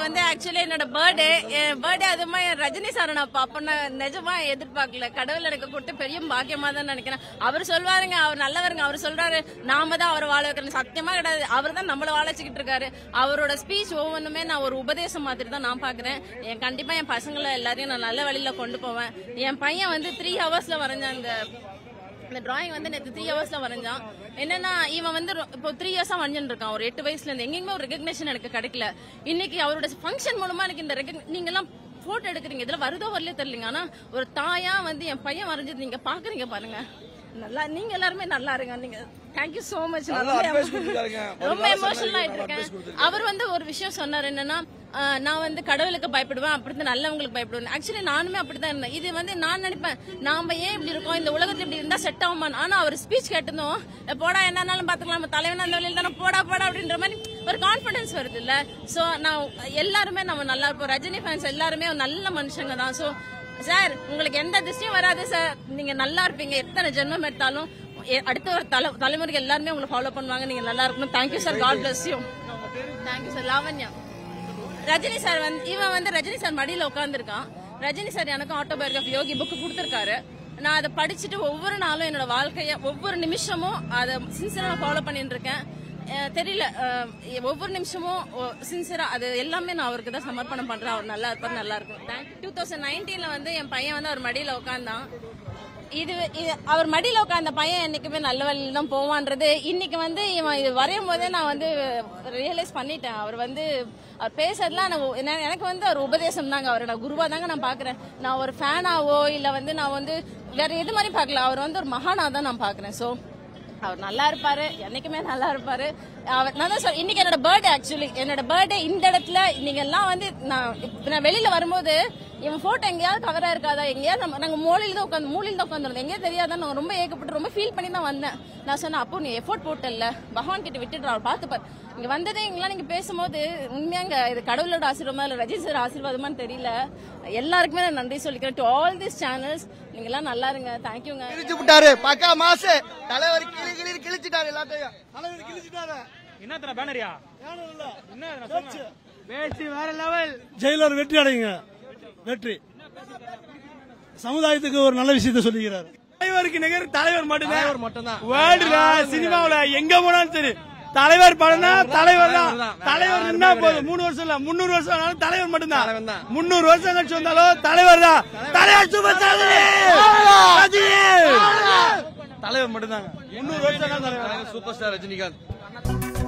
வந்து ஆக்சுவலி என்னோட பர்த்டே என் பர்த்டே அதுமா என் ரஜினி சார் நான் பாப்பேன் நிஜமா எதிர்பார்க்கல கடவுள் எனக்கு கொடுத்த பெரிய பாக்கியமா தான் நினைக்கிறேன் அவர் சொல்வாருங்க அவர் நல்லவருங்க அவர் சொல்றாரு நாம தான் அவர் வாழ வைக்கணும் சத்தியமா கிடையாது அவர் தான் நம்மள வாழ வச்சுக்கிட்டு இருக்காரு அவரோட ஸ்பீச் ஒவ்வொன்றுமே நான் ஒரு உபதேசம் மாதிரி தான் நான் பாக்குறேன் என் கண்டிப்பா என் பசங்களை எல்லாரையும் நான் நல்ல வழியில கொண்டு போவேன் என் பையன் வந்து த்ரீ ஹவர்ஸ்ல வரைஞ்ச அந்த இந்த டிராயிங் வந்து நேற்று த்ரீ ஹவர்ஸ்ல வரைஞ்சான் என்னன்னா இவன் வந்து ரொ- இப்போ த்ரீ இயர்ஸா வரைஞ்சிட்டு இருக்கான் ஒரு எட்டு வயசுல இருந்து எங்கேயுமே ஒரு ரெகக்னேஷன் எனக்கு கிடைக்கல இன்னைக்கு அவரோட ஃபங்க்ஷன் மூலமா எனக்கு இந்த recogni- நீங்க எல்லாம் போட்டோ எடுக்கிறீங்க இதுல வருதோ வரலையோ தெரியலங்க ஆனா ஒரு தாயா வந்து என் பையன் வரைஞ்சது நீங்க பாக்குறீங்க பாருங்க நல்லா நீங்க எல்லாருமே நல்லா இருங்க நீங்க தேங்க்யூ சோ மச் நல்லா advice கொடுத்திருக்காருங்க. ஒரு ரொம்ப நாள் எமோஷனல் சொன்னாரு, ஆயிட்டு advice இருக்கேன் கொடுத்திருக்காரு. அவர் வந்து ஒரு விஷயம் சொன்னார் என்னன்னா ஆஹ், நான் வந்து கடவுளுக்கு பயப்படுவேன் அப்படி நல்லவங்களுக்கு பயப்படுவேன் ஆக்சுவலி நானுமே அப்படிதான் இருந்தேன் இது வந்து நான் நினைப்பேன் நாம ஏன் இப்படி இருக்கோம் இந்த உலகத்துல இப்படி இருந்தா செட் ஆகுமா ஆனா அவர் ஸ்பீச் கேட்டதும் "ஏ, போடா என்னன்னாலும் பாத்துக்கலாம் நம்ம தலைவன் அந்த வழியில் தானே போடா போடா அப்படின்ற மாதிரி ஒரு கான்பிடன்ஸ் வருது இல்ல சோ நான் எல்லாருமே நம்ம நல்லா இருப்போம் ரஜினி ஃபேன்ஸ் எல்லாருமே நல்ல மனுஷங்க தான் சோ சார் உங்களுக்கு எந்த திருஷ்டியும் வராது சார் நீங்க நல்லா இருப்பீங்க எத்தனை ஜென்மம் எடுத்தாலும் எ- அடுத்த ஒரு தலை தலைமுறைக்கு எல்லாருமே உங்களை ஃபாலோ பண்ணுவாங்க நீங்க நல்லா இருக்கணும் thank you sir God bless you thank you sir Lavanya Rajini sir வந்து இவன் வந்து ரஜினி சார் மடியில உட்காந்துருக்கான் ரஜினி சார் எனக்கு ஆட்டோபயோகிராஃபி யோகி புக் கொடுத்துருக்காரு நான் அதை படிச்சுட்டு ஒவ்வொரு நாளும் என்னோட வாழ்க்கைய ஒவ்வொரு நிமிஷமும் அதை சின்சியரா ஃபாலோ பண்ணிட்டு இருக்கேன் அஹ் தெரியல அஹ் ஒவ்வொரு நிமிஷமும் சின்சியரா அது எல்லாமே நான் அவருக்கு தான் சமர்ப்பணம் பண்றேன் அவர் நல்லா இருப்பார் நல்லா இருக்கும் டூ தௌசண்ட் நைன்டீன்ல வந்து என் பையன் வந்து அவர் மடியில உட்காந்தான் இது இது- அவர் மடியில உட்காந்த பையன் என்னைக்குமே நல்ல வழியில தான் போவான்றது இன்னைக்கு வந்து இவன் இது வரையும் போதே நான் வந்து ரியலைஸ் பண்ணிட்டேன் அவர் வந்து அவர் பேசுறதுலாம் நான் என்ன- எனக்கு வந்து அவர் உபதேசம் தாங்க அவர் நான் குருவா தாங்க நான் பாக்குறேன் நான் ஒரு ஃபேனாவோ இல்ல வந்து நான் வந்து வேற எது மாதிரி பார்க்கல அவர் வந்து ஒரு மகானா தான் நான் பாக்குறேன் சோ அவர் நல்லா இருப்பாரு என்னைக்குமே நல்லா இருப்பாரு அவர் நான் தான் சொல் இன்னைக்கு என்னோட பர்த்டே ஆக்சுவலி என்னோட பர்த்டே இந்த இடத்துல நீங்க எல்லாம் வந்து நான் இப்ப நான் வெளியில வரும்போது இவன் போட்டோ எங்கேயாவது கவரா இருக்காதா எங்கேயாவது நம்ம நாங்க மூலையில தான் உட்காந்து மூலையில தான் உட்காந்துருந்தோம் எங்கேயும் தெரியாதா நான் ரொம்ப ஏகப்பட்டு ரொம்ப ஃபீல் பண்ணி தான் வந்தேன் நான் சொன்னேன் அப்போ நீ எஃபோர்ட் போட்டல பகவான் கிட்ட விட்டுட்டு அவர் பார்த்துப்பார் இங்க வந்ததே இங்கெல்லாம் நீங்க பேசும்போது உண்மையாங்க இது கடவுளோட ஆசீர்வாதமா இல்ல ரஜினி சார் ஆசீர்வாதமான்னு தெரியல எல்லாருக்குமே நான் நன்றி சொல்லிக்கிறேன் டு ஆல் திஸ் சேனல்ஸ் நீங்க எல்லாம் நல்லா இருங்க தேங்க்யூங்க கிழிச்சு விட்டாரு பக்கா மாசு தலைவர் கிளி கிளி கிழிச்சிட்டாரு எல்லாத்தையும் தலைவர் கிழிச்சிட்டாரு என்னத்தன பேனரியா என்ன பேச்சு வேற லெவல் ஜெயிலர் வெற்றி அடையுங்க வெற்றி சமுதாயத்துக்கு ஒரு நல்ல விஷயத்தை சொல்லிக்கிறார் தலைவருக்கு நிகர் தலைவர் மட்டும்தான் தலைவர் மட்டும்தான். வேர்ல்டுல சினிமாவுல எங்க போனாலும் சரி தலைவர் படம்னா தலைவர் தான் தலைவர் நின்னா போதும் மூணு வருஷம் இல்ல முன்னூறு வருஷம் ஆனாலும் தலைவர் மட்டும்தான் முன்னூறு வருஷம் கழிச்சு வந்தாலும் தலைவர் தான் தலைவர் சூப்பர் தலைவர் மட்டும்தாங்க முன்னூறு வருஷம் தலைவர் சூப்பர் ஸ்டார் ரஜினிகாந்த்